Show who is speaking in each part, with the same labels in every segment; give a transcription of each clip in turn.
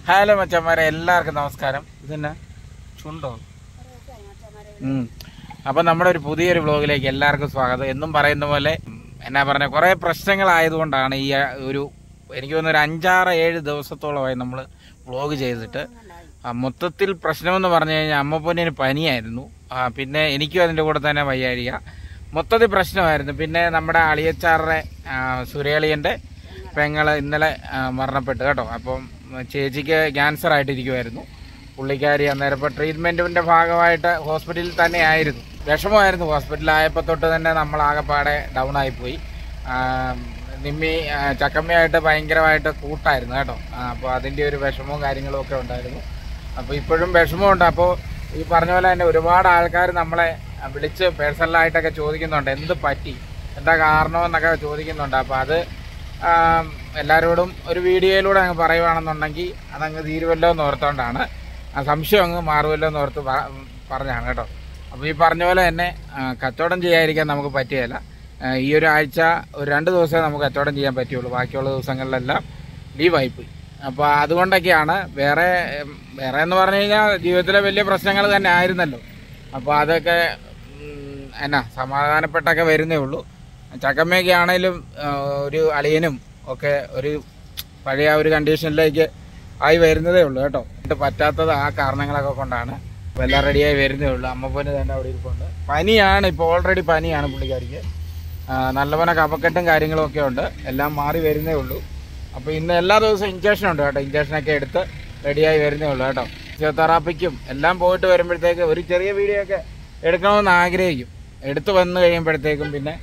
Speaker 1: Hello മച്ചന്മാരെ എല്ലാവർക്കും നമസ്കാരം ഇതെന്നാ ചുണ്ടോ ഉം. അപ്പൊ നമ്മുടെ ഒരു പുതിയൊരു വ്ലോഗിലേക്ക് എല്ലാവർക്കും സ്വാഗതം എന്നും പറയുന്ന പോലെ ഉം, എന്നാ പറഞ്ഞ കുറെ പ്രശ്നങ്ങളായതുകൊണ്ടാണ് ഈ ആ, ഒരു എനിക്ക് തോന്നുന്നു ഒരു അഞ്ചാറ് ഏഴ് ദിവസത്തോളമായി നമ്മൾ വ്ലോഗ് ചെയ്തിട്ട് ആ, മൊത്തത്തിൽ പ്രശ്നമെന്ന് പറഞ്ഞു കഴിഞ്ഞാൽ അമ്മപ്പൊന്നിന് പനിയായിരുന്നു ആ, പിന്നെ എനിക്കും അതിന്റെ കൂടെ തന്നെ വയ്യാഴിക മൊത്തത്തിൽ പ്രശ്നമായിരുന്നു പിന്നെ നമ്മുടെ അളിയച്ചാറിന്റെ ആ, സുരേളിയന്റെ പെങ്ങള് ഇന്നലെ ആ, മരണപ്പെട്ടു കേട്ടോ അപ്പം ചേച്ചിക്ക് ക്യാൻസർ ആയിട്ടിരിക്കുമായിരുന്നു പുള്ളിക്കാരി അന്നേരം ഇപ്പോൾ ട്രീറ്റ്മെന്റിന്റെ ഭാഗമായിട്ട് ഹോസ്പിറ്റലിൽ തന്നെ ആയിരുന്നു വിഷമമായിരുന്നു ഹോസ്പിറ്റലായപ്പോൾ തൊട്ട് തന്നെ നമ്മൾ ആകെപ്പാടെ ഡൗൺ ആയിപ്പോയി ആ, നിമ്മി ആ, ചക്കമ്മയായിട്ട് ഭയങ്കരമായിട്ട് കൂട്ടായിരുന്നു കേട്ടോ അപ്പോൾ അതിൻ്റെ ഒരു വിഷമവും കാര്യങ്ങളും ഒക്കെ ഉണ്ടായിരുന്നു അപ്പോൾ ഇപ്പോഴും വിഷമമുണ്ട് അപ്പോൾ ഈ പറഞ്ഞ പോലെ തന്നെ ഒരുപാട് ആൾക്കാർ നമ്മളെ വിളിച്ച് പേഴ്സണലായിട്ടൊക്കെ ചോദിക്കുന്നുണ്ട് എന്ത് പറ്റി എന്താ കാരണമെന്നൊക്കെ ചോദിക്കുന്നുണ്ട് അപ്പോൾ അത് ആം, എല്ലാവരോടും ഒരു വീഡിയോയിലൂടെ അങ്ങ് പറയുവാണെന്നുണ്ടെങ്കിൽ അതങ്ങ് തീരുമല്ലോ എന്ന് ഓർത്തോണ്ടാണ് ആ സംശയം അങ്ങ് മാറുമല്ലോ എന്ന് ഓർത്ത് പ- പറഞ്ഞാണ് കേട്ടോ അപ്പോൾ ഈ പറഞ്ഞ പോലെ തന്നെ ആ, കച്ചവടം ചെയ്യാതിരിക്കാൻ നമുക്ക് പറ്റുകയില്ല ആ, ഈ ഒരു ആഴ്ച ഒരു രണ്ട് ദിവസമേ നമുക്ക് കച്ചവടം ചെയ്യാൻ പറ്റുള്ളൂ ബാക്കിയുള്ള ദിവസങ്ങളിലെല്ലാം ലീവായിപ്പോയി അപ്പോൾ അതുകൊണ്ടൊക്കെയാണ് വേറെ ഉം, വേറെ എന്ന് പറഞ്ഞു കഴിഞ്ഞാൽ ജീവിതത്തിലെ വലിയ പ്രശ്നങ്ങൾ തന്നെ ആയിരുന്നല്ലോ അപ്പോൾ അതൊക്കെ ഉം, എന്നാ സമാധാനപ്പെട്ടൊക്കെ വരുന്നേ ഉള്ളൂ ചക്കമ്മയൊക്കെ ആണേലും ആ, ഒരു അളിയനും ഒക്കെ ഒരു പഴയ ആ ഒരു കണ്ടീഷനിലേക്ക് ആയി വരുന്നതേ ഉള്ളൂ കേട്ടോ ഇത് പറ്റാത്തത് ആ കാരണങ്ങളൊക്കെ കൊണ്ടാണ് അപ്പോൾ എല്ലാം റെഡിയായി വരുന്നേ ഉള്ളൂ അമ്മപ്പൊന്ന് തന്നെ അവിടെ ഇരിപ്പുണ്ട് പനിയാണ് ഇപ്പോൾ ഓൾറെഡി പനിയാണ് പുള്ളിക്കാരിക്ക് ആ, നല്ലപോലെ കഫക്കെട്ടും കാര്യങ്ങളും ഒക്കെ ഉണ്ട് എല്ലാം മാറി വരുന്നേ ഉള്ളൂ അപ്പോൾ ഇന്ന് എല്ലാ ദിവസവും ഇഞ്ചക്ഷൻ ഉണ്ട് കേട്ടോ ഇഞ്ചക്ഷനൊക്കെ എടുത്ത് റെഡിയായി വരുന്നേ ഉള്ളൂ കേട്ടോ ഫിസിയോതെറാപ്പിക്കും എല്ലാം പോയിട്ട് വരുമ്പോഴത്തേക്ക് ഒരു ചെറിയ വീഡിയോ ഒക്കെ എടുക്കണമെന്ന് ആഗ്രഹിക്കും എടുത്തു വന്നു കഴിയുമ്പോഴത്തേക്കും പിന്നെ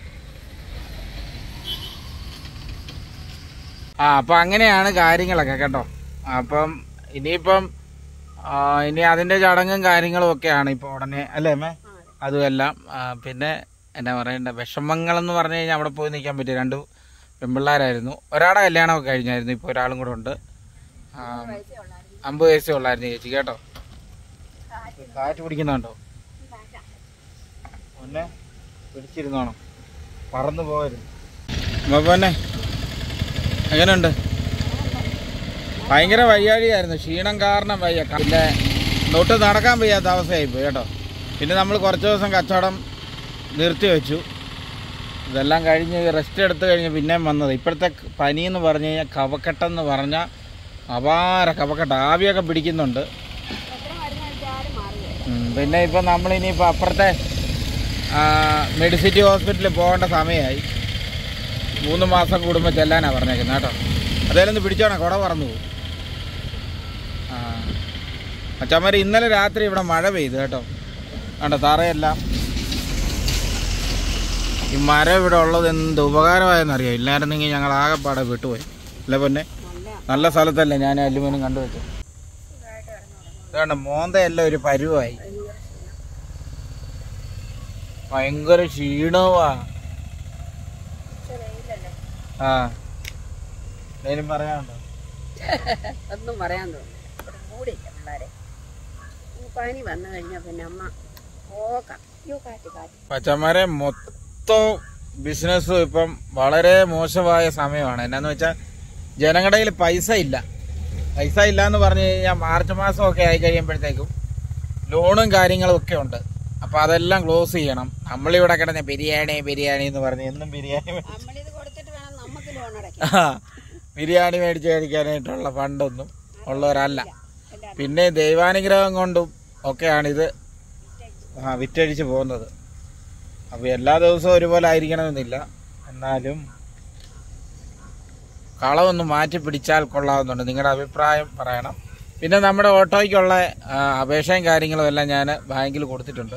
Speaker 1: ആ അപ്പം അങ്ങനെയാണ് കാര്യങ്ങളൊക്കെ കേട്ടോ അപ്പം ഇനിയിപ്പം ആ, ഇനി അതിന്റെ ചടങ്ങും കാര്യങ്ങളും ഒക്കെയാണ് ഇപ്പോൾ ഉടനെ അല്ലേ അമ്മേ അതുമെല്ലാം ആ, പിന്നെ എന്നാ പറയണ്ട വിഷമങ്ങളെന്ന് പറഞ്ഞു കഴിഞ്ഞാൽ അവിടെ പോയി നിൽക്കാൻ പറ്റിയ രണ്ട് പെൺപിള്ളേരായിരുന്നു ഒരാടെ കല്യാണമൊക്കെ കഴിഞ്ഞായിരുന്നു ഇപ്പോൾ ഒരാളും കൂടെ ഉണ്ട് ആ, അമ്പത് വയസ്സേ ഉള്ളായിരുന്നു ചേച്ചി കേട്ടോ കാറ്റ് പിടിക്കുന്നുണ്ടോ മുന്നേ പിടിച്ചിരുന്നോണം പറന്നു പോകരുത് പിന്നെ എങ്ങനെയുണ്ട് ഭയങ്കര വയ്യാഴിയായിരുന്നു ക്ഷീണം കാരണം വയ്യ പിന്നെ തൊട്ട് നടക്കാൻ വയ്യാത്ത അവസ്ഥയായിപ്പോയി കേട്ടോ പിന്നെ നമ്മൾ കുറച്ച് ദിവസം കച്ചവടം നിർത്തി വെച്ചു ഇതെല്ലാം കഴിഞ്ഞ് റെസ്റ്റ് എടുത്ത് കഴിഞ്ഞ് പിന്നെയും വന്നത് ഇപ്പോഴത്തെ പനി എന്ന് പറഞ്ഞു കഴിഞ്ഞാൽ കവക്കെട്ടെന്ന് പറഞ്ഞാൽ അപാര കവക്കെട്ട് ആവിയൊക്കെ പിടിക്കുന്നുണ്ട് ഉം, പിന്നെ ഇപ്പം നമ്മളിനിയിപ്പോൾ അപ്പുറത്തെ മെഡിസിറ്റി ഹോസ്പിറ്റലിൽ പോകേണ്ട സമയമായി മൂന്ന് മാസം കൂടുമ്പോൾ ചെല്ലാനാണ് പറഞ്ഞേക്കുന്നത് കേട്ടോ അതേലും ഒന്ന് പിടിച്ചോണേ കുട പറന്നു പോകും ആ അച്ഛന്മാർ ഇന്നലെ രാത്രി ഇവിടെ മഴ പെയ്തു കേട്ടോ കണ്ടോ തറയെല്ലാം ഈ മരം ഇവിടെ ഉള്ളത് എന്ത് ഉപകാരമായെന്നറിയാം ഇല്ലായിരുന്നെങ്കിൽ ഞങ്ങൾ ആകെപ്പാടെ വിട്ടുപോയി അല്ലേ പൊന്നെ നല്ല സ്ഥലത്തല്ലേ ഞാൻ അല്ലുമനും കണ്ടുവച്ചു ഇതാണ് മോന്തയെല്ലാം ഒരു പരുവായി ഭയങ്കര ക്ഷീണവാ ആ എന്തേലും പറയാനുണ്ടോ
Speaker 2: ഒന്നും പറയാൻ തോന്നുന്നു ഇവിടെ കൂടില്ല പിള്ളേരെ ഈ പനി വന്നു കഴിഞ്ഞാൽ പിന്നെ അമ്മ പോക്കാം അയ്യോ കാറ്റ് കാറ്റ്
Speaker 1: പച്ചമാരെ മൊത്തം ബിസിനസ്സും ഇപ്പം വളരെ മോശമായ സമയമാണ് എന്നാന്ന് വെച്ചാൽ ജനങ്ങളുടെ കയ്യിൽ പൈസ ഇല്ല പൈസ ഇല്ല എന്ന് പറഞ്ഞു കഴിഞ്ഞാൽ മാർച്ച് മാസം ഒക്കെ ആയി കഴിയുമ്പോഴത്തേക്കും ലോണും കാര്യങ്ങളും ഒക്കെ ഉണ്ട് അപ്പൊ അതെല്ലാം ക്ലോസ് ചെയ്യണം നമ്മളിവിടെ കിടന്ന് ബിരിയാണി ബിരിയാണി എന്ന് പറഞ്ഞ് എന്നും ബിരിയാണി മേ-
Speaker 2: നമ്മളിത് കൊടുത്തിട്ട് വേണം നമുക്ക് ലോൺ അടയ്ക്കാൻ
Speaker 1: ആ, ബിരിയാണി മേടിച്ച് കഴിക്കാനായിട്ടുള്ള ഫണ്ടൊന്നും ഉള്ളവരല്ല
Speaker 2: എല്ലാവരും
Speaker 1: പിന്നെ ദൈവാനുഗ്രഹം കൊണ്ടും ഒക്കെയാണിത് ആ വിറ്റഴിച്ച് പോകുന്നത് അപ്പോൾ എല്ലാ ദിവസവും ഒരുപോലെ ആയിരിക്കണമെന്നില്ല എന്നാലും കളവൊന്ന് മാറ്റി പിടിച്ചാൽ കൊള്ളാവുന്നുണ്ട് നിങ്ങളുടെ അഭിപ്രായം പറയണം പിന്നെ നമ്മുടെ ഓട്ടോയ്ക്കുള്ള ആ, അപേക്ഷയും കാര്യങ്ങളും എല്ലാം ഞാൻ ബാങ്കിൽ കൊടുത്തിട്ടുണ്ട്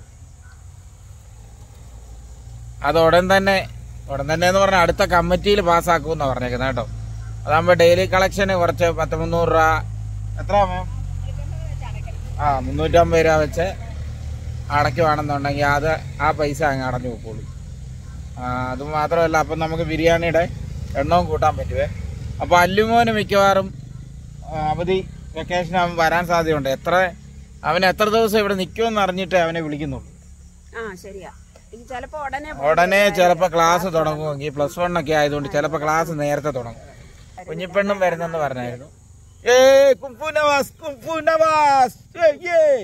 Speaker 1: അത് ഉടൻ തന്നെ ഉടൻ തന്നെ എന്ന് പറഞ്ഞാൽ അടുത്ത കമ്മിറ്റിയിൽ പാസ്സാക്കുമെന്നാണ് പറഞ്ഞേക്കുന്നത് കേട്ടോ അതാകുമ്പോൾ ഡെയിലി കളക്ഷന് കുറച്ച് പത്ത് മുന്നൂറ് രൂപ എത്ര മാം ആ മുന്നൂറ്റമ്പത് രൂപ വെച്ച് അടയ്ക്കുവാണെന്നുണ്ടെങ്കിൽ അത് ആ പൈസ അങ്ങ് അടഞ്ഞു പോയിക്കോളൂ ആ, അത് മാത്രമല്ല അപ്പം നമുക്ക് ബിരിയാണിയുടെ എണ്ണവും കൂട്ടാൻ പറ്റുവേ അപ്പോൾ അല്ലുമോന് മിക്കവാറും ആ, അവധി വെക്കേഷൻ അവൻ വരാൻ സാധ്യതയുണ്ട് എത്ര അവൻ എത്ര ദിവസം ഇവിടെ നിൽക്കുമെന്ന് അറിഞ്ഞിട്ടേ അവനെ വിളിക്കുന്നുള്ളൂ
Speaker 2: ആ ശരിയാ ഇനി ചിലപ്പോ ഉടനെ
Speaker 1: ഉടനെ ചിലപ്പോൾ ക്ലാസ് തുടങ്ങുമെങ്കിൽ പ്ലസ് വൺ ഒക്കെ ആയതുകൊണ്ട് ചിലപ്പോൾ ക്ലാസ് നേരത്തെ തുടങ്ങും കുഞ്ഞിപ്പെണ്ണും വരുന്നെന്ന് പറഞ്ഞായിരുന്നു ഏ കുംഫു നവാസ് കുംഫു നവാസ് ഏയ്, ഏയ്.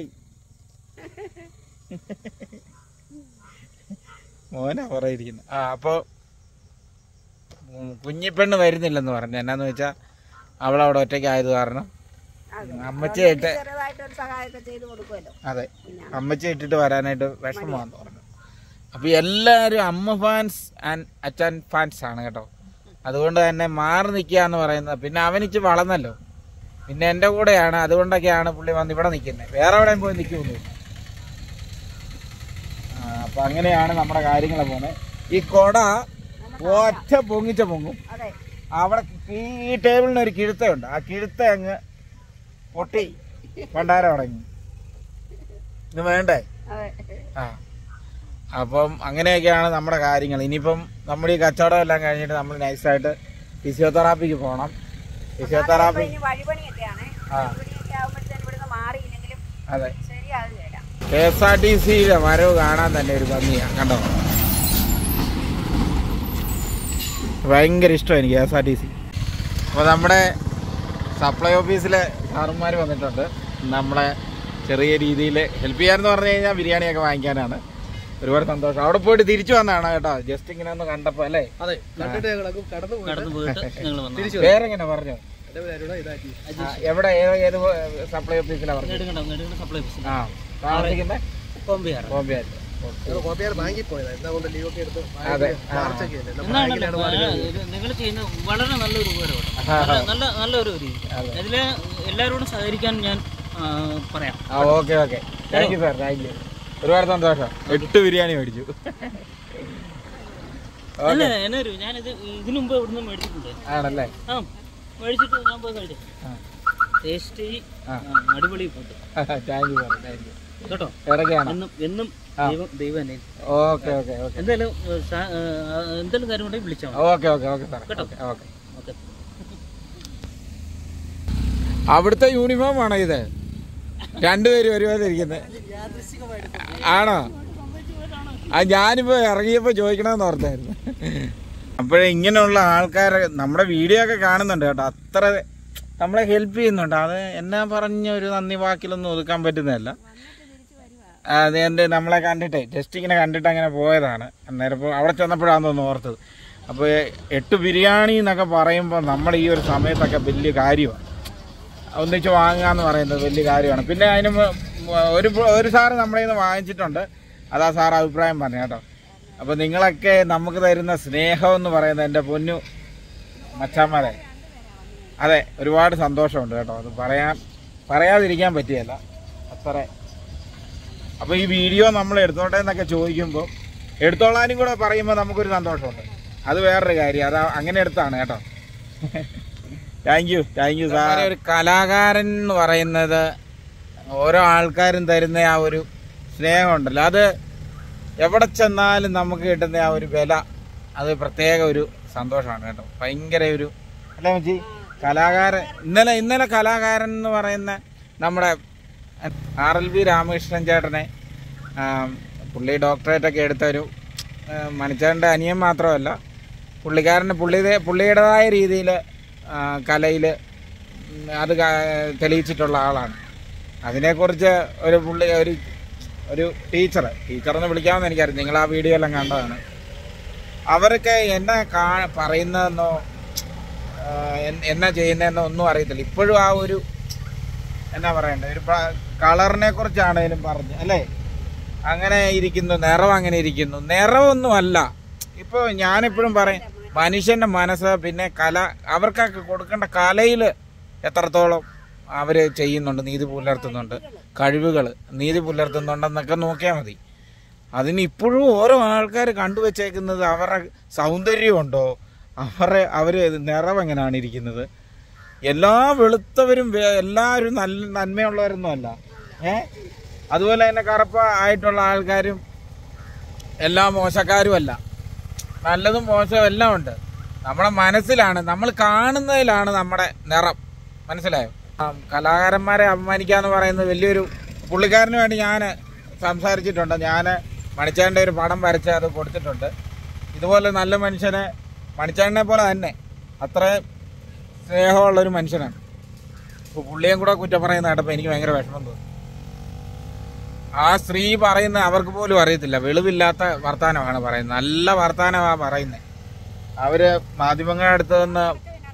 Speaker 1: മോനാ പറയിരിക്കുന്നു ആ അപ്പോ ഉം, കുഞ്ഞിപ്പെണ്ണ് വരുന്നില്ലെന്ന് പറഞ്ഞു എന്നാന്ന് വെച്ചാ അവളവിടെ ഒറ്റയ്ക്ക് ആയത് കാരണം
Speaker 2: അതെ.
Speaker 1: അമ്മച്ചിയായിട്ട്
Speaker 2: അതുകൊണ്ട് ചെറുതായിട്ടൊരു സഹായമൊക്കെ ചെയ്ത് കൊടുക്കുമല്ലോ
Speaker 1: അതെ
Speaker 2: പിന്നെ
Speaker 1: അമ്മച്ചി ഇട്ടിട്ട് വരാനായിട്ട് വിഷമമാന്ന് പറഞ്ഞു അപ്പൊ എല്ലാരും അമ്മ ഫാൻസ് ആൻഡ് അച്ഛൻ ഫാൻസ് ആണ് കേട്ടോ അതുകൊണ്ട് തന്നെ മാറി നിൽക്കുക എന്ന് പറയുന്നത് പിന്നെ അവനിച്ച് വളർന്നല്ലോ പിന്നെ എന്റെ കൂടെയാണ് അതുകൊണ്ടൊക്കെയാണ് പുള്ളി വന്ന് ഇവിടെ നിൽക്കുന്നത് വേറെ എവിടെയും പോയി നിൽക്കുന്നു അപ്പൊ അങ്ങനെയാണ് നമ്മുടെ കാര്യങ്ങൾ പോകുന്നത് ഈ കൊട ഒറ്റ പൊങ്ങിച്ച പൊങ്ങും
Speaker 2: അതെ
Speaker 1: അവിടെ ഈ ടേബിളിന് ഒരു കിഴുത്തയുണ്ട് ആ കിഴുത്ത അങ്ങ് പൊട്ടി പണ്ടാരം അടങ്ങി ഇത് വേണ്ടേ
Speaker 2: അതെ
Speaker 1: ആ അപ്പം അങ്ങനെയൊക്കെയാണ് നമ്മുടെ കാര്യങ്ങൾ ഇനിയിപ്പം നമ്മുടെ ഈ കച്ചവടം എല്ലാം കഴിഞ്ഞിട്ട് നമ്മൾ നൈസായിട്ട് ഫിസിയോതെറാപ്പിക്ക് പോകണം
Speaker 2: ഇപ്പൊ
Speaker 1: ഫിസിയോതെറാപ്പി
Speaker 2: ഇനി വഴിപണിയൊക്കെയാണ്
Speaker 1: ആ.
Speaker 2: വഴിപണിയൊക്കെ ആകുമ്പോഴത്തേനും ഇവിടുന്ന് മാറിയില്ലെങ്കിലും
Speaker 1: അതെ
Speaker 2: ശരിയാകുകയില്ല
Speaker 1: കെ എസ് ആർ ടി സിയിലെ വരവ് കാണാൻ തന്നെ ഒരു ഭംഗിയാണ് കണ്ടോ ഭയങ്കര ഇഷ്ടമാണ് എനിക്ക് K S R T C അപ്പോൾ നമ്മുടെ സപ്ലൈ ഓഫീസിലെ സാറന്മാർ വന്നിട്ടുണ്ട് നമ്മളെ ചെറിയ രീതിയിൽ ഹെൽപ്പ് ചെയ്യാന്ന് പറഞ്ഞു കഴിഞ്ഞാൽ ബിരിയാണിയൊക്കെ വാങ്ങിക്കാനാണ് ഒരുപാട് സന്തോഷം അവിടെ പോയിട്ട് തിരിച്ചു വന്നതാണ് കേട്ടോ ജസ്റ്റ് ഇങ്ങനെ ഒന്ന് കണ്ടപ്പോൾ അല്ലേ
Speaker 3: അതെ കണ്ടിട്ട് ഞങ്ങളൊക്കെ കടന്നു പോയിട്ട്
Speaker 4: കടന്നു പോയിട്ട് ഞങ്ങൾ വന്നു
Speaker 3: തിരിച്ചു
Speaker 1: പേരെങ്ങനെ പറഞ്ഞു
Speaker 3: എന്റെ പേരോട് ഇതാക്കി
Speaker 1: ആ, എവിടെ ഏത് ഏത് സപ്ലൈ ഓഫീസിലാണ് പറഞ്ഞു
Speaker 4: നെടുങ്കണ്ടം നെടുങ്കണ്ടം സപ്ലൈ ഓഫീസ്
Speaker 1: ആ താമസിക്കുന്നത്
Speaker 4: കോമ്പിയാറ്
Speaker 1: ബോംബെ
Speaker 3: ഞങ്ങൾ കോപ്പിയാർ ബാങ്കിൽ പോയതാ എന്താ കൊണ്ട് ലീവ് ഒക്കെ എടുത്ത്
Speaker 1: അതെ.
Speaker 3: മാർച്ചൊക്കെ അല്ലേ നമ്മൾ
Speaker 4: എന്നാണല്ലോ
Speaker 3: ബാങ്കിലാണ്
Speaker 4: നിങ്ങൾ ചെയ്യുന്ന വളരെ നല്ലൊരു ഉപകാരമാണ് നല്ല- നല്ല നല്ലൊരു രീതി ഇതില് എല്ലാവരോടും സഹകരിക്കാൻ ഞാൻ ആ, പറയാം
Speaker 1: ആ okay okay thank you sir thank you ഒരുപാട് സന്തോഷം എട്ട് ബിരിയാണി മേടിച്ചു
Speaker 4: അല്ല എന്നൊരു ഞാനിത് ഇതിനു മുമ്പ് ഇവിടുന്ന് മേടിച്ചിട്ടുണ്ട്
Speaker 1: ആണല്ലേ
Speaker 4: ആ മേടിച്ചിട്ട് ഞാൻ പോയി കഴിച്ചു
Speaker 1: ആ.
Speaker 4: ടേസ്റ്റ്
Speaker 1: ആ.
Speaker 4: അടിപൊളി food
Speaker 1: thank you sir thank you
Speaker 4: കേട്ടോ
Speaker 1: ഇടയ്ക്കാണ്
Speaker 4: എന്നും എന്നും
Speaker 1: ആ.
Speaker 4: ദൈവം ദൈവം എന്നെ
Speaker 1: ഓക്കെ ഓക്കെ ഓക്കെ
Speaker 4: എന്തായാലും ഏ, സാ- ഏ, ആ, എന്തെങ്കിലും കാര്യം ഉണ്ടെങ്കിൽ വിളിച്ചാൽ മതി
Speaker 1: ഓക്കെ ഓക്കെ ഓക്കെ സാർ
Speaker 4: കേട്ടോ.
Speaker 1: ഓക്കെ ഓക്കെ
Speaker 4: ഓക്കെ
Speaker 1: അവിടുത്തെ യൂണിഫോം ആണോ ഇത് രണ്ടുപേരും ഒരുപോലെ ഇരിക്കുന്നത് ആണോ ആ ഞാനിപ്പോ ഇറങ്ങിയപ്പോ ചോദിക്കണമെന്ന് ഓർത്തായിരുന്നു അപ്പോഴേ ഇങ്ങനെയുള്ള ആൾക്കാരെ നമ്മുടെ വീഡിയോ ഒക്കെ കാണുന്നുണ്ട് കേട്ടോ അത്ര നമ്മളെ ഹെൽപ്പ് ചെയ്യുന്നുണ്ട് അത് എന്നാ പറഞ്ഞ ഒരു നന്ദി വാക്കിലൊന്നും ഒതുക്കാൻ പറ്റുന്നതല്ല അത് എൻ്റെ നമ്മളെ കണ്ടിട്ടേ ജസ്റ്റ് ഇങ്ങനെ കണ്ടിട്ട് അങ്ങനെ പോയതാണ് അന്നേരം ഇപ്പോൾ അവിടെ ചെന്നപ്പോഴാണെന്ന് തോന്നുന്നു ഓർത്തത് അപ്പോൾ എട്ട് ബിരിയാണി എന്നൊക്കെ പറയുമ്പോൾ നമ്മുടെ ഈ ഒരു സമയത്തൊക്കെ വലിയ കാര്യമാണ് ഒന്നിച്ച് വാങ്ങുക എന്ന് പറയുന്നത് വലിയ കാര്യമാണ് പിന്നെ അതിന് മു- മു- ഒരു പ്ര- ഒരു സാറ് നമ്മുടെ നിന്ന് വാങ്ങിച്ചിട്ടുണ്ട് അതാ സാർ അഭിപ്രായം പറഞ്ഞു കേട്ടോ അപ്പോൾ നിങ്ങളൊക്കെ നമുക്ക് തരുന്ന സ്നേഹം എന്ന് പറയുന്നത് എൻ്റെ പൊന്നു മച്ചാന്മാരെ അതെ ഒരുപാട് സന്തോഷമുണ്ട് കേട്ടോ അത് പറയാൻ പറയാതിരിക്കാൻ പറ്റിയല്ല അത്ര അപ്പോൾ ഈ വീഡിയോ നമ്മൾ എടുത്തോട്ടെ എന്നൊക്കെ ചോദിക്കുമ്പോൾ എടുത്തോളാനും കൂടെ പറയുമ്പോൾ നമുക്കൊരു സന്തോഷമുണ്ട് അത് വേറൊരു കാര്യം അത് അങ്ങനെ എടുത്താണ് കേട്ടോ thank you thank you sir ഒരു കലാകാരൻ എന്ന് പറയുന്നത് ഓരോ ആൾക്കാരും തരുന്ന ആ ഒരു സ്നേഹമുണ്ടല്ലോ അത് എവിടെ ചെന്നാലും നമുക്ക് കിട്ടുന്ന ആ ഒരു വില അത് പ്രത്യേക ഒരു സന്തോഷമാണ് കേട്ടോ ഭയങ്കര ഒരു അല്ലേ മച്ചി കലാകാരൻ ഇന്നലെ ഇന്നലെ കലാകാരൻ എന്ന് പറയുന്ന നമ്മുടെ ആർ എൽ വി രാമകൃഷ്ണൻ ചേട്ടനെ ആം, പുള്ളി ഡോക്ടറേറ്റ് ഒക്കെ എടുത്ത ഒരു മണിച്ചേട്ടൻ്റെ അനിയൻ മാത്രമല്ല പുള്ളിക്കാരന് പുള്ളിയുടെ പുള്ളിയുടേതായ രീതിയിൽ കലയിൽ അത് ക- തെളിയിച്ചിട്ടുള്ള ആളാണ് അതിനെക്കുറിച്ച് ഒരു പുള്ളി ഒരു ഒരു ടീച്ചർ ടീച്ചറെന്ന് വിളിക്കാമെന്ന് എനിക്കറിയാം നിങ്ങൾ ആ വീഡിയോ എല്ലാം കണ്ടതാണ് അവരൊക്കെ എന്നാ കാ പറയുന്നതെന്നോ ആ, എൻ- എന്നാ ചെയ്യുന്നതെന്നോ ഒന്നും അറിയത്തില്ല ഇപ്പോഴും ആ ഒരു എന്നാ പറയണ്ടേ ഒരു കളറിനെ കുറിച്ചാണേലും പറഞ്ഞു അല്ലേ അങ്ങനെ ഇരിക്കുന്നു നിറം അങ്ങനെ ഇരിക്കുന്നു നിറമൊന്നും അല്ല ഇപ്പൊ ഞാനെപ്പോഴും പറയും മനുഷ്യന്റെ മനസ്സ് പിന്നെ കല അവർക്കൊക്കെ കൊടുക്കേണ്ട കലയിൽ എത്രത്തോളം അവര് ചെയ്യുന്നുണ്ട് നീതി പുലർത്തുന്നുണ്ട് കഴിവുകൾ നീതി പുലർത്തുന്നുണ്ടെന്നൊക്കെ നോക്കിയാൽ മതി അതിന് ഇപ്പോഴും ഓരോ ആൾക്കാർ കണ്ടുവച്ചേക്കുന്നത് അവരുടെ സൗന്ദര്യമുണ്ടോ അവരുടെ അവര് നിറം എങ്ങനെയാണ് ഇരിക്കുന്നത് എല്ലാ വെളുത്തവരും വേ- എല്ലാവരും നല്ല നന്മയുള്ളവരൊന്നും അല്ല ഏ അതുപോലെ തന്നെ കറുപ്പ ആയിട്ടുള്ള ആൾക്കാരും എല്ലാ മോശക്കാരും അല്ല നല്ലതും മോശവും എല്ലാം ഉണ്ട് നമ്മുടെ മനസ്സിലാണ് നമ്മൾ കാണുന്നതിലാണ് നമ്മുടെ നിറം മനസ്സിലായോ ആ, കലാകാരന്മാരെ അപമാനിക്കാന്ന് പറയുന്നത് വലിയൊരു പുള്ളിക്കാരന് വേണ്ടി ഞാൻ സംസാരിച്ചിട്ടുണ്ട് ഞാൻ മണിച്ചാൻ്റെ ഒരു പടം വരച്ച് അത് കൊടുത്തിട്ടുണ്ട് ഇതുപോലെ നല്ല മനുഷ്യനെ മണിച്ചാണ്ടിനെ പോലെ തന്നെ അത്ര സ്നേഹമുള്ളൊരു മനുഷ്യനാണ് ഇപ്പൊ പുള്ളിയും കൂടെ കുറ്റം പറയുന്ന കേട്ടപ്പോ എനിക്ക് ഭയങ്കര വിഷമം തോന്നി ആ സ്ത്രീ പറയുന്ന അവർക്ക് പോലും അറിയത്തില്ല വെളിവില്ലാത്ത വർത്താനമാണ് പറയുന്നത് നല്ല വർത്താനമാണ് പറയുന്നത് അവര് മാധ്യമങ്ങളുടെ അടുത്ത് നിന്ന്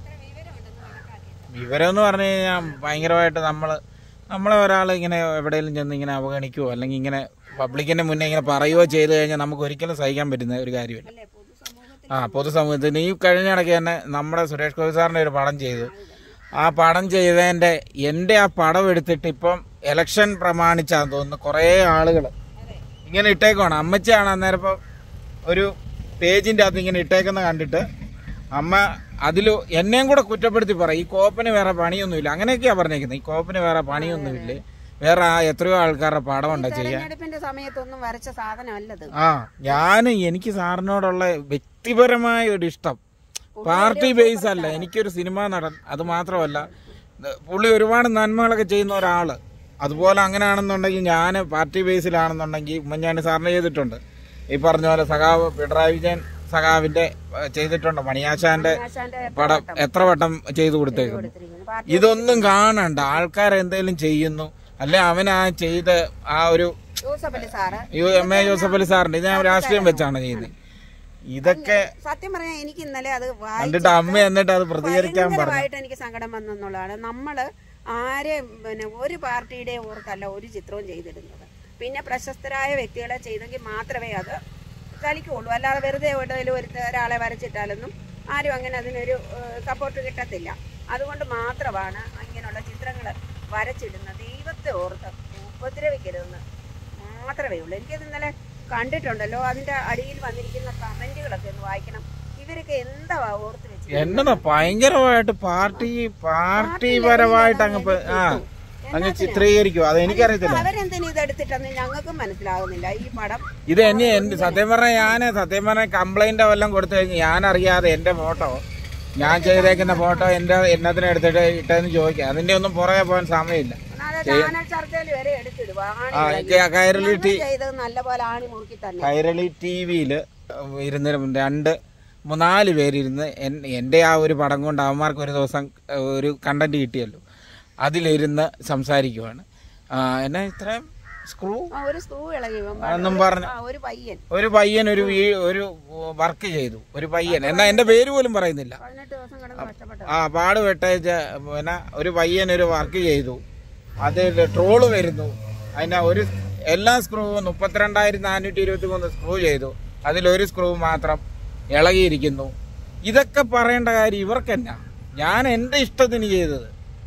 Speaker 1: വിവരം എന്ന് പറഞ്ഞു കഴിഞ്ഞാൽ ഭയങ്കരമായിട്ട് നമ്മള് നമ്മളെ ഒരാൾ ഇങ്ങനെ എവിടെയെങ്കിലും ചെന്ന് ഇങ്ങനെ അവഗണിക്കുവോ അല്ലെങ്കിൽ ഇങ്ങനെ പബ്ലിക്കിന്റെ മുന്നേ ഇങ്ങനെ പറയുകയോ ചെയ്തു കഴിഞ്ഞാൽ നമുക്ക് ഒരിക്കലും സഹിക്കാൻ പറ്റുന്ന ഒരു കാര്യമില്ല
Speaker 2: അല്ലേ പൊതുസമൂഹത്തിൽ
Speaker 1: ആ പൊതുസമൂഹത്തിന് ഈ കഴിഞ്ഞ ഇടയ്ക്ക് തന്നെ നമ്മുടെ സുരേഷ് ഗോപി സാറിന്റെ ഒരു പടം ചെയ്തു ആ പടം ചെയ്തതിന്റെ എന്റെ ആ പടം എടുത്തിട്ട് ഇപ്പം ഇലക്ഷൻ പ്രമാണിച്ചാന്ന് തോന്നുന്നു കുറേ ആളുകൾ ഇങ്ങനെ ഇട്ടേക്കുവാണ് അമ്മച്ചിയാണ് അന്നേരം ഇപ്പം ഒരു പേജിന്റെ അകത്ത് ഇങ്ങനെ ഇട്ടേക്കുന്ന കണ്ടിട്ട് അമ്മ അതിൽ എന്നെയും കൂടെ കുറ്റപ്പെടുത്തി പറയും ഈ കോപ്പിന് വേറെ പണിയൊന്നുമില്ല അങ്ങനെയൊക്കെയാ പറഞ്ഞേക്കുന്നത് ഈ കോപ്പിന് വേറെ പണിയൊന്നുമില്ല വേറെ ആ എത്രയോ ആൾക്കാരുടെ പടമുണ്ടോ ചെയ്യാൻ
Speaker 2: തെരഞ്ഞെടുപ്പിന്റെ സമയത്തൊന്നും വരച്ച സാധനമല്ലത്
Speaker 1: ആ ഞാൻ എനിക്ക് സാറിനോടുള്ള വ്യക്തിപരമായ ഒരു ഇഷ്ടം പാർട്ടി ബേസ് അല്ല എനിക്കൊരു സിനിമാ നടൻ അത് മാത്രമല്ല ഇത് പുള്ളി ഒരുപാട് നന്മകളൊക്കെ ചെയ്യുന്ന ഒരാള് അതുപോലെ അങ്ങനെയാണെന്നുണ്ടെങ്കിൽ ഞാൻ പാർട്ടി ബേസിലാണെന്നുണ്ടെങ്കിൽ ഉമ്മൻചാണ്ടി സാറിന് ചെയ്തിട്ടുണ്ട് ഈ പറഞ്ഞ പോലെ സഖാവ് പിണറായി വിജയൻ സഖാവിന്റെ ഏഹ്, ചെയ്തിട്ടുണ്ട് മണിയാശാന്റെ
Speaker 2: ആശാന്റെ
Speaker 1: പടം എത്ര വട്ടം ചെയ്തു കൊടുത്തേക്കുന്നു
Speaker 2: കൊടുത്തിരിക്കുന്നു. പാർട്ടി
Speaker 1: ഇതൊന്നും കാണണ്ട ആൾക്കാർ എന്തെങ്കിലും ചെയ്യുന്നു അല്ലെ അവൻ ആ ചെയ്ത ആ ഒരു
Speaker 2: Joseph Ali sir
Speaker 1: U M A Joseph Ali സാറിന്റെ ഇത് ഞാൻ രാഷ്ട്രീയം വെച്ചാണ് ചെയ്യുന്നത് ഇതൊക്കെ
Speaker 2: സത്യം പറഞ്ഞാൽ എനിക്ക് ഇന്നലെ അത്
Speaker 1: കണ്ടിട്ട് അമ്മ എന്നിട്ട് അത് പ്രതികരിക്കാൻ പറഞ്ഞു
Speaker 2: ഭയങ്കരമായിട്ട് എനിക്ക് സങ്കടം വന്നെന്നുള്ളതാണ് നമ്മള് ആരെയും പിന്നെ ഒരു പാർട്ടിയുടെ ഓർക്കല്ല ഒരു ചിത്രവും ചെയ്തിടുന്നത് പിന്നെ പ്രശസ്തരായ വ്യക്തികളെ ചെയ്തെങ്കിൽ മാത്രമേ അത് ചലിക്കുള്ളൂ അല്ലാതെ വെറുതെ എവിടെയെങ്കിലും ഒരു ഒരാളെ വരച്ചിട്ടാലൊന്നും ആരും അങ്ങനെ അതിനൊരു സപ്പോർട്ട് കിട്ടത്തില്ല അതുകൊണ്ട് മാത്രമാണ് ഇങ്ങനെയുള്ള ചിത്രങ്ങൾ വരച്ചിടുന്നത് ദൈവത്തെ ഓർത്ത് ഉപദ്രവിക്കരുതെന്ന് മാത്രമേ ഉള്ളൂ എനിക്കത് ഇന്നലെ കണ്ടിട്ടുണ്ടല്ലോ അതിന്റെ അടിയിൽ വന്നിരിക്കുന്ന കമന്റുകളൊക്കെ ഒന്ന് വായിക്കണം ഇവരൊക്കെ എന്താ ഓർത്ത് വെച്ചത്
Speaker 1: എന്നതാ ഭയങ്കരമായിട്ട് പാർട്ടി പാർട്ടി പരമായിട്ട് അങ്ങ് പ- ആ അങ്ങ് ചിത്രീകരിക്കും അത് എനിക്കറിയത്തില്ല
Speaker 2: അവരെന്തിനു ഇത് എടുത്തിട്ടെന്ന് ഞങ്ങൾക്കും മനസ്സിലാകുന്നില്ല ഈ പടം
Speaker 1: ഇത് എന്നെ എന്റെ സത്യം പറഞ്ഞ ഞാൻ സത്യം പറഞ്ഞ കംപ്ലൈന്റ് വല്ലതും കൊടുത്തു കഴിഞ്ഞ് ഞാൻ അറിയാതെ എന്റെ ഫോട്ടോ ഞാൻ ചെയ്തേക്കുന്ന ഫോട്ടോ എന്റെ എന്നതിനെ എടുത്തിട്ട് ഇട്ടെന്ന് ചോദിക്കാം അതിന്റെ ഒന്നും പുറകെ പോകാൻ സമയമില്ല
Speaker 2: ഒന്നാമത് ചാനൽ ചർച്ചയിൽ വരെ എടുത്തിടും ആണി
Speaker 1: ആ
Speaker 2: ഇളകി.
Speaker 1: ഇത് കൈരളി ടി
Speaker 2: ഞങ്ങൾ ചെയ്തത് നല്ലപോലെ ആണി മുറുക്കി തന്നെ
Speaker 1: കൈരളി ടി വിയിൽ ഇരുന്ന് രണ്ട് മൂന്നാല് പേരിരുന്ന് എൻ- എൻ്റെ ആ ഒരു പടം കൊണ്ട് അവന്മാർക്ക് ഒരു ദിവസം ഏഹ്, ഒരു കണ്ടന്റ് കിട്ടിയല്ലോ അതിലിരുന്ന് സംസാരിക്കുവാണ് ആ, എന്നാ ഇത്രയും സ്ക്രൂ
Speaker 2: ആ, ഒരു സ്ക്രൂ ഇളകി ഇവൻ
Speaker 1: എന്നും
Speaker 2: പറഞ്ഞു.
Speaker 1: പറഞ്ഞ്
Speaker 2: ആ, ഒരു പയ്യൻ
Speaker 1: ഒരു പയ്യൻ ഒരു വീ- ഒരു വർക്ക് ചെയ്തു ഒരു പയ്യൻ എന്നാ എൻ്റെ പേര് പോലും പറയുന്നില്ല
Speaker 2: പതിനെട്ട് ദിവസം കിടന്ന് കഷ്ടപ്പെട്ടു
Speaker 1: ആ പാട് വെട്ടേച്ച പിന്നെ ഒരു പയ്യൻ ഒരു വർക്ക് ചെയ്തു അതിൽ ട്രോള് വരുന്നു അതിന്റെ ഒരു എല്ലാ സ്ക്രൂവും മുപ്പത്തിരണ്ടായിരത്തി നാനൂറ്റി ഇരുപത്തി മൂന്ന് സ്ക്രൂ ചെയ്തു അതിലൊരു സ്ക്രൂ മാത്രം ഇളകിയിരിക്കുന്നു ഇതൊക്കെ പറയേണ്ട കാര്യം ഇവർക്കെന്നാ ഞാൻ എൻ്റെ ഇഷ്ടത്തിന് ചെയ്തത്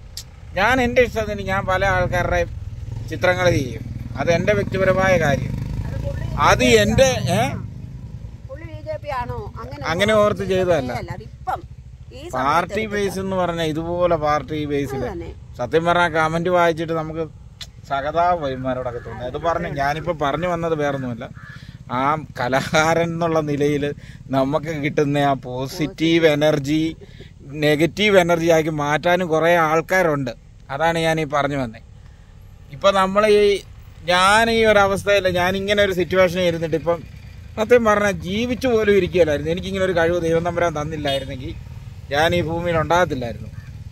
Speaker 1: ഞാൻ എൻ്റെ ഇഷ്ടത്തിന് ഞാൻ പല ആൾക്കാരുടെ ചിത്രങ്ങൾ ചെയ്യും അത് എൻ്റെ വ്യക്തിപരമായ കാര്യം
Speaker 2: അത് പുള്ളി
Speaker 1: അത് എൻ്റെ ഏ
Speaker 2: പുള്ളി ബി ജെ പി ആണോ അങ്ങനെ
Speaker 1: അങ്ങനെ ഓർത്ത് ചെയ്തതല്ല
Speaker 2: അല്ല അതിപ്പം ഈ സമയത്ത്
Speaker 1: പാർട്ടി ബേസ് എന്ന് പറഞ്ഞാൽ ഇതുപോലെ പാർട്ടി ബേസിൽ
Speaker 2: തന്നെ
Speaker 1: സത്യം പറഞ്ഞാൽ കമന്റ് വായിച്ചിട്ട് നമുക്ക് സഹതാപന്മാരോടൊക്കെ തോന്നി അത് പറഞ്ഞു ഞാനിപ്പോ പറഞ്ഞു വന്നത് വേറൊന്നുമല്ല ആ കലാകാരൻ എന്നുള്ള നിലയിൽ നമുക്ക് കിട്ടുന്ന ആ പോസിറ്റീവ് എനർജി നെഗറ്റീവ് എനർജി ആക്കി മാറ്റാനും കുറേ ആൾക്കാരുണ്ട് അതാണ് ഞാൻ ഈ പറഞ്ഞു വന്നത് ഇപ്പൊ നമ്മൾ ഈ ഞാൻ ഈ ഒരു അവസ്ഥയിൽ ഞാൻ ഇങ്ങനെ ഒരു സിറ്റുവേഷനിൽ ഇരുന്നിട്ട് ഇപ്പം സത്യം പറഞ്ഞാൽ ജീവിച്ചു പോലും ഇരിക്കുകയല്ലായിരുന്നു എനിക്കിങ്ങനെ ഒരു കഴിവ് ദൈവം തമ്പരാൻ തന്നില്ലായിരുന്നെങ്കിൽ ഞാൻ ഈ ഭൂമിയിൽ ഉണ്ടാകത്തില്ലായിരുന്നു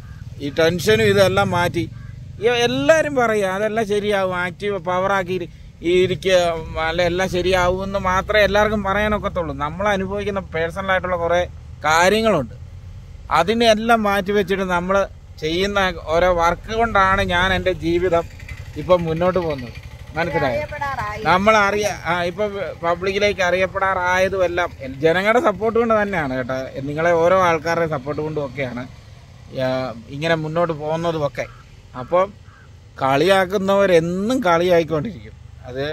Speaker 1: ഈ ടെൻഷനും ഇതെല്ലാം മാറ്റി ഈ എല്ലാവരും പറയുക അതെല്ലാം ശരിയാവും ആക്റ്റീവ് പവറാക്കി ഈ ഇരിക്കുക അല്ല എല്ലാം ശരിയാവും എന്ന് മാത്രമേ എല്ലാവർക്കും പറയാനൊക്കത്തുള്ളൂ നമ്മൾ അനുഭവിക്കുന്ന പേഴ്സണലായിട്ടുള്ള കുറേ കാര്യങ്ങളുണ്ട് അതിനെല്ലാം മാറ്റി വെച്ചിട്ട് നമ്മൾ ചെയ്യുന്ന ഓരോ വർക്ക് കൊണ്ടാണ് ഞാൻ എൻ്റെ ജീവിതം ഇപ്പം മുന്നോട്ട് പോകുന്നത് മനസ്സിലായോ
Speaker 2: അറിയപ്പെടാറായി
Speaker 1: നമ്മൾ അറിയ ആ, ഇപ്പൊ പബ്ലിക്കിലേക്ക് അറിയപ്പെടാറായതും എല്ലാം ജനങ്ങളുടെ സപ്പോർട്ട് കൊണ്ട് തന്നെയാണ് കേട്ടോ നിങ്ങളെ ഓരോ ആൾക്കാരുടെ സപ്പോർട്ട് കൊണ്ടും ഒക്കെയാണ് ആ, ഇങ്ങനെ മുന്നോട്ട് പോകുന്നതും ഒക്കെ അപ്പം കളിയാക്കുന്നവരെന്നും കളിയായിക്കൊണ്ടിരിക്കും അത്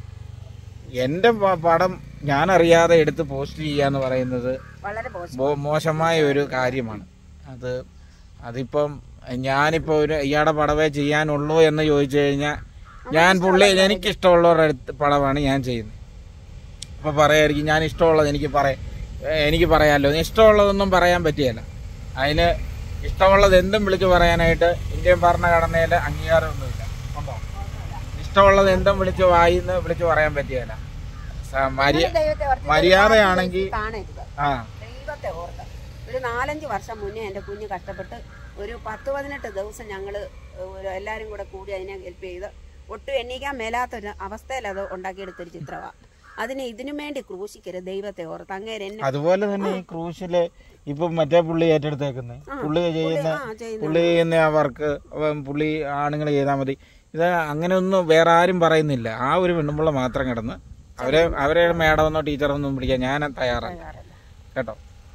Speaker 1: എൻ്റെ പ- പടം ഞാൻ അറിയാതെ എടുത്ത് പോസ്റ്റ് ചെയ്യാന്ന് പറയുന്നത്
Speaker 2: വളരെ പോസ്റ്റ്
Speaker 1: മോ- മോശമായ ഒരു കാര്യമാണ് അത് അതിപ്പം ഞാനിപ്പോൾ ഒരു ഇയാളുടെ പടവേ ചെയ്യാനുള്ളൂ എന്ന് ചോദിച്ചു കഴിഞ്ഞാൽ ഞാൻ പുള്ളി എനിക്കിഷ്ടമുള്ളവരുടെ അടുത്ത് പടമാണ് ഞാൻ ചെയ്യുന്നത് അപ്പോൾ പറയായിരിക്കും ഞാൻ ഇഷ്ടമുള്ളത് എനിക്ക് പറയാം എനിക്ക് പറയാമല്ലോ ഇഷ്ടമുള്ളതൊന്നും പറയാൻ പറ്റിയല്ല അതിന് ഇഷ്ടമുള്ളത് എന്തും വിളിച്ച് പറയാനായിട്ട് ഇന്ത്യൻ ഭരണഘടനയിൽ അംഗീകാരമൊന്നുമില്ല ഉണ്ടോ ഇഷ്ടമുള്ളത് എന്തും വിളിച്ച് വായിന്ന് വിളിച്ച് പറയാൻ പറ്റിയല്ല സ- മര്യ
Speaker 2: ദൈവത്തെ ഓർത്ത്
Speaker 1: മര്യാദയാണെങ്കിൽ
Speaker 2: കാണരുത്
Speaker 1: ആ
Speaker 2: ദൈവത്തെ ഓർത്ത് ഒരു നാലഞ്ച് വർഷം മുന്നേ എൻ്റെ കുഞ്ഞ് കഷ്ടപ്പെട്ട് ഒരു പത്ത് പതിനെട്ട് ദിവസം ഞങ്ങൾ എല്ലാവരും കൂടെ കൂടി അതിനെ ഹെൽപ്പ് ചെയ്ത് ഒട്ടും എണ്ണീക്കാൻ മേലാത്തൊരു അവസ്ഥയിൽ അത് ഉണ്ടാക്കിയെടുത്തൊരു ചിത്രമാണ് അതിന് ഇതിനു വേണ്ടി ക്രൂശിക്കരുത് ദൈവത്തെ ഓർത്ത് അങ്ങേര് എന്നെ
Speaker 1: അതുപോലെ തന്നെ ഈ ക്രൂശില് ഇപ്പൊ മറ്റേ പുള്ളി ഏറ്റെടുത്തേക്കുന്നത് പുള്ളി ചെയ്യുന്ന
Speaker 2: ആ ചെയ്യുന്നു
Speaker 1: പുള്ളി ചെയ്യുന്ന ആ വർക്ക് പുള്ളി ആണുങ്ങൾ ചെയ്താൽ മതി ഇത് അങ്ങനെ ഒന്നും വേറെ ആരും പറയുന്നില്ല ആ ഒരു പെണ്ണുമ്പുള്ള മാത്രം കിടന്ന് അവരെ അവരെ മേഡമെന്നോ ടീച്ചറൊന്നും പിടിക്കാൻ ഞാൻ തയ്യാറല്ല കേട്ടോ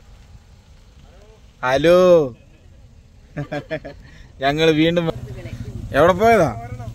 Speaker 1: ഹലോ ഞങ്ങൾ വീണ്ടും എവിടെ പോയതാ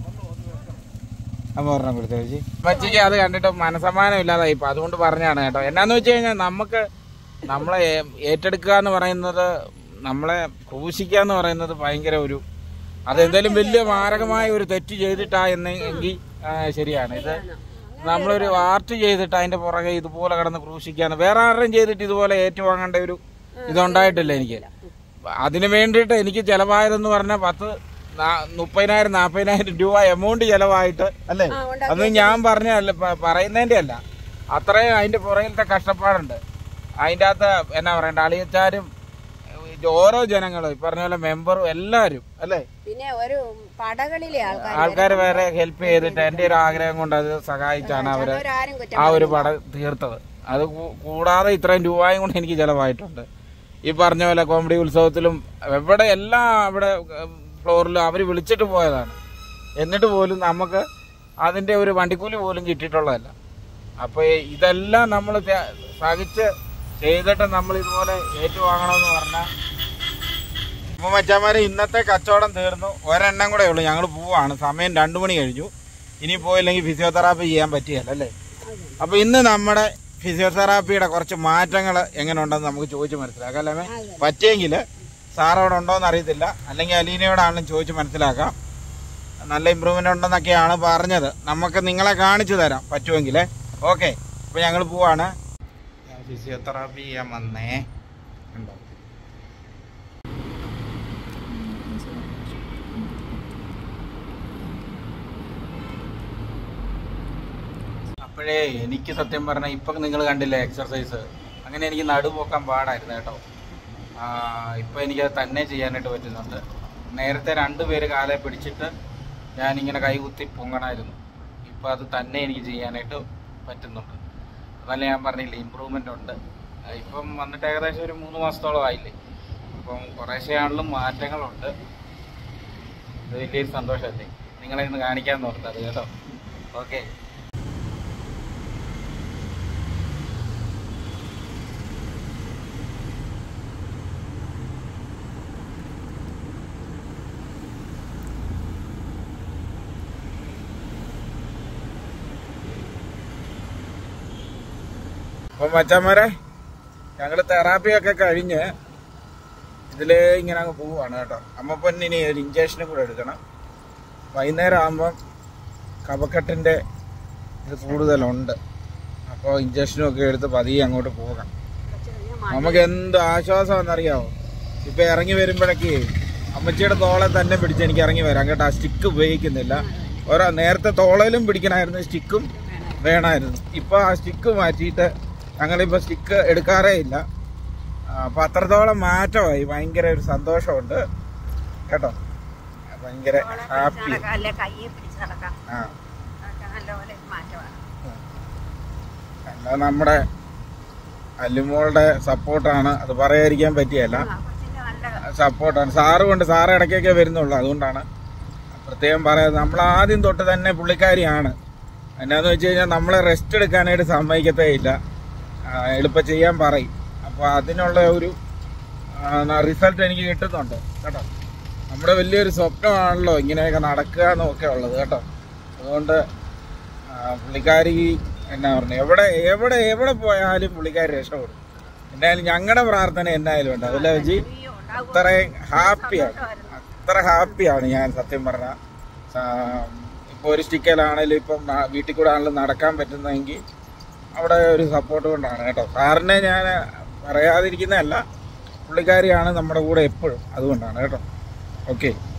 Speaker 1: അമ്മ പറഞ്ഞ കൊടുത്ത ചേച്ചി പച്ചയ്ക്ക് അത് കണ്ടിട്ട് മനസമാനം ഇല്ലാതായി ഇപ്പൊ അതുകൊണ്ട് പറഞ്ഞാണ് കേട്ടോ എന്നാന്ന് വെച്ച് കഴിഞ്ഞാൽ നമുക്ക് നമ്മളെ ഏ- ഏറ്റെടുക്കുക എന്ന് പറയുന്നത് നമ്മളെ ക്രൂശിക്കുക എന്ന് പറയുന്നത് ഭയങ്കര ഒരു അതെന്തായാലും വലിയ മാരകമായ ഒരു തെറ്റ് ചെയ്തിട്ടാ എന്ന് എങ്കിൽ ആ, ശരിയാണ് ഇത് നമ്മളൊരു ആർട്ട് ചെയ്തിട്ട് അതിന്റെ പുറകെ ഇതുപോലെ കിടന്ന് ക്രൂശിക്കാന്ന് വേറെ ആരുടെയും ചെയ്തിട്ട് ഇതുപോലെ ഏറ്റുവാങ്ങേണ്ട ഒരു ഇതുണ്ടായിട്ടില്ല എനിക്ക് അതിന് വേണ്ടിയിട്ട് എനിക്ക് ചെലവായതെന്ന് പറഞ്ഞാൽ പത്ത് നാ- മുപ്പതിനായിരം നാൽപ്പതിനായിരം രൂപ എമൗണ്ട് ചെലവായിട്ട് അല്ലേ
Speaker 2: ആ, ഉണ്ടാക്കി
Speaker 1: അന്ന് ഞാൻ പറഞ്ഞല്ല പറയുന്നതിന്റെ അല്ല അത്രയും അതിന്റെ പുറകിലത്തെ കഷ്ടപ്പാടുണ്ട് അതിന്റെ അകത്ത് എന്നാ പറയണ്ട അളിയച്ചാരും ഇത് ഓരോ ജനങ്ങളും ഈ പറഞ്ഞ പോലെ മെമ്പറും എല്ലാവരും അല്ലേ
Speaker 2: പിന്നെ ഒരു പടകളിലെ ആൾക്കാർ
Speaker 1: ആൾക്കാർ വേറെ ഹെൽപ്പ് ചെയ്തിട്ട് എന്റെ ഒരു ആഗ്രഹം കൊണ്ട് അത് സഹായിച്ചാണ് അവര്
Speaker 2: അവരാരും കുറ്റം
Speaker 1: ആ ഒരു പടം തീർത്തത് അത് കൂ- കൂടാതെ ഇത്രയും രൂപയും കൊണ്ട് എനിക്ക് ചെലവായിട്ടുണ്ട് ഈ പറഞ്ഞ പോലെ കോമഡി ഉത്സവത്തിലും എവിടെ എല്ലാ അവിടെ ഫ്ലോറിലും അവർ വിളിച്ചിട്ട് പോയതാണ് എന്നിട്ട് പോലും നമുക്ക് അതിന്റെ ഒരു വണ്ടിക്കൂലി പോലും കിട്ടിയിട്ടുള്ളതല്ല അപ്പൊ ഇതെല്ലാം നമ്മൾ സഹിച്ച് ചെയ്തിട്ട് നമ്മൾ ഇതുപോലെ ഏറ്റുവാങ്ങണമെന്ന് പറഞ്ഞാൽ ഇപ്പൊ മച്ചാമാരെ ഇന്നത്തെ കച്ചവടം തീർന്നു ഒരെണ്ണം കൂടെ ഉള്ളൂ ഞങ്ങൾ പോവാണ് സമയം രണ്ടു മണി കഴിഞ്ഞു ഇനി പോയില്ലെങ്കിൽ ഫിസിയോതെറാപ്പി ചെയ്യാൻ പറ്റിയല്ല അല്ലേ അപ്പൊ ഇന്ന് നമ്മുടെ ഫിസിയോതെറാപ്പിയുടെ കുറച്ച് മാറ്റങ്ങൾ എങ്ങനെ ഉണ്ടെന്ന് നമുക്ക് ചോദിച്ച് മനസ്സിലാക്കാം അല്ലേ പറ്റിയെങ്കിൽ സാർ അവിടെ ഉണ്ടോന്ന് അറിയത്തില്ല അല്ലെങ്കിൽ അലീനയോടാണെങ്കിലും ചോദിച്ച് മനസ്സിലാക്കാം നല്ല ഇമ്പ്രൂവ്മെന്റ് ഉണ്ടെന്നൊക്കെയാണ് പറഞ്ഞത് നമുക്ക് നിങ്ങളെ കാണിച്ചു തരാം പറ്റുമെങ്കിൽ ഓക്കെ അപ്പൊ ഞങ്ങൾ പോവാണ് ഫിസിയോതെറാപ്പി ചെയ്യാൻ വന്നേ ഉണ്ടോ അപ്പോഴേ എനിക്ക് സത്യം പറഞ്ഞാൽ ഇപ്പം നിങ്ങൾ കണ്ടില്ലേ എക്സർസൈസ് അങ്ങനെ എനിക്ക് നടുപോക്കാൻ പാടായിരുന്നു കേട്ടോ ആ, ഇപ്പൊ എനിക്കത് തന്നെ ചെയ്യാനായിട്ട് പറ്റുന്നുണ്ട് നേരത്തെ രണ്ടുപേര് കാലെ പിടിച്ചിട്ട് ഞാനിങ്ങനെ കൈകുത്തി പൊങ്ങണമായിരുന്നു ഇപ്പൊ അത് തന്നെ എനിക്ക് ചെയ്യാനായിട്ട് പറ്റുന്നുണ്ട് അതല്ല ഞാൻ പറഞ്ഞില്ലേ ഇമ്പ്രൂവ്മെന്റ് ഉണ്ട് ആ, ഇപ്പം വന്നിട്ട് ഏകദേശം ഒരു മൂന്ന് മാസത്തോളം ആയില്ലേ അപ്പം കുറേശ്ശെ ആണെങ്കിലും മാറ്റങ്ങളുണ്ട് ഇത് വലിയൊരു സന്തോഷമല്ലേ നിങ്ങളെ ഇന്ന് കാണിക്കാൻ നോക്കുന്നത് കേട്ടോ ഓക്കെ അപ്പൊ മച്ചാമാരെ ഞങ്ങള് തെറാപ്പിയൊക്കെ കഴിഞ്ഞ് ഇതില് ഇങ്ങനെ അങ്ങ് പോവാണ് കേട്ടോ അമ്മ പൊന്നിനി ഒരു ഇഞ്ചക്ഷനും കൂടെ എടുക്കണം വൈകുന്നേരം ആകുമ്പം കഫക്കെട്ടിന്റെ ഇത് കൂടുതലുണ്ട് അപ്പോൾ ഇഞ്ചക്ഷനും ഒക്കെ എടുത്ത് പതിയെ അങ്ങോട്ട് പോകാം നമുക്ക് എന്ത് ആശ്വാസമാണെന്നറിയാവോ ഇപ്പൊ ഇറങ്ങി വരുമ്പോഴേക്ക് അമ്മച്ചിയുടെ തോളെ തന്നെ പിടിച്ച് എനിക്ക് ഇറങ്ങി വരാം കേട്ടോ ആ സ്റ്റിക്ക് ഉപയോഗിക്കുന്നില്ല ഓരോ നേരത്തെ തോളയിലും പിടിക്കണമായിരുന്നു സ്റ്റിക്കും വേണമായിരുന്നു ഇപ്പൊ ആ സ്റ്റിക്ക് മാറ്റിയിട്ട് ഞങ്ങളിപ്പോ സ്റ്റിക്ക് എടുക്കാറേ ഇല്ല ആ, അപ്പൊ അത്രത്തോളം മാറ്റമായി ഭയങ്കര ഒരു സന്തോഷമുണ്ട് കേട്ടോ ഭയങ്കര ഹാപ്പി
Speaker 2: അല്ലെ കയ്യെ പിടിച്ച് നടക്കാം
Speaker 1: ആ
Speaker 2: അതൊക്കെ നല്ലപോലെ മാറ്റമാണ്
Speaker 1: അല്ല നമ്മുടെ അല്ലുമോളുടെ സപ്പോർട്ടാണ് അത് പറയാതിരിക്കാൻ പറ്റിയല്ല
Speaker 2: ആ, കൊച്ചിന്റെ നല്ല
Speaker 1: സപ്പോർട്ടാണ് സാറ് കൊണ്ട് സാറ് ഇടയ്ക്കൊക്കെ വരുന്നുള്ളൂ അതുകൊണ്ടാണ് പ്രത്യേകം പറയാം നമ്മൾ ആദ്യം തൊട്ട് തന്നെ പുള്ളിക്കാരിയാണ് എന്നാന്ന് വെച്ച് കഴിഞ്ഞാൽ നമ്മളെ റെസ്റ്റ് എടുക്കാനായിട്ട് സമ്മതിക്കത്തേ ഇല്ല ആ, എളുപ്പം ചെയ്യാൻ പറയും അപ്പോൾ അതിനുള്ള ഒരു റിസൾട്ട് എനിക്ക് കിട്ടുന്നുണ്ട് കേട്ടോ നമ്മുടെ വലിയൊരു സ്വപ്നമാണല്ലോ ഇങ്ങനെയൊക്കെ നടക്കുക എന്നൊക്കെ ഉള്ളത് കേട്ടോ അതുകൊണ്ട് ആ, പുള്ളിക്കാരി എന്നാ പറഞ്ഞു എവിടെ എവിടെ എവിടെ പോയാലും പുള്ളിക്കാരി രക്ഷപ്പെടും എന്തായാലും ഞങ്ങളുടെ പ്രാർത്ഥന എന്നായാലും ഉണ്ട് അതല്ലേ വെച്ച് അത്രയും ഹാപ്പിയാണ് അത്ര ഹാപ്പിയാണ് ഞാൻ സത്യം പറഞ്ഞ ഇപ്പൊ ഒരു സ്റ്റിക്കലാണെങ്കിലും ഇപ്പം ന- വീട്ടിൽ കൂടെ ആണെങ്കിലും നടക്കാൻ പറ്റുന്നതെങ്കിൽ അവിടെ ഒരു സപ്പോർട്ട് കൊണ്ടാണ് കേട്ടോ സാറിനെ ഞാൻ പറയാതിരിക്കുന്നതല്ല പുള്ളിക്കാരിയാണ് നമ്മുടെ കൂടെ എപ്പോഴും അതുകൊണ്ടാണ് കേട്ടോ ഓക്കെ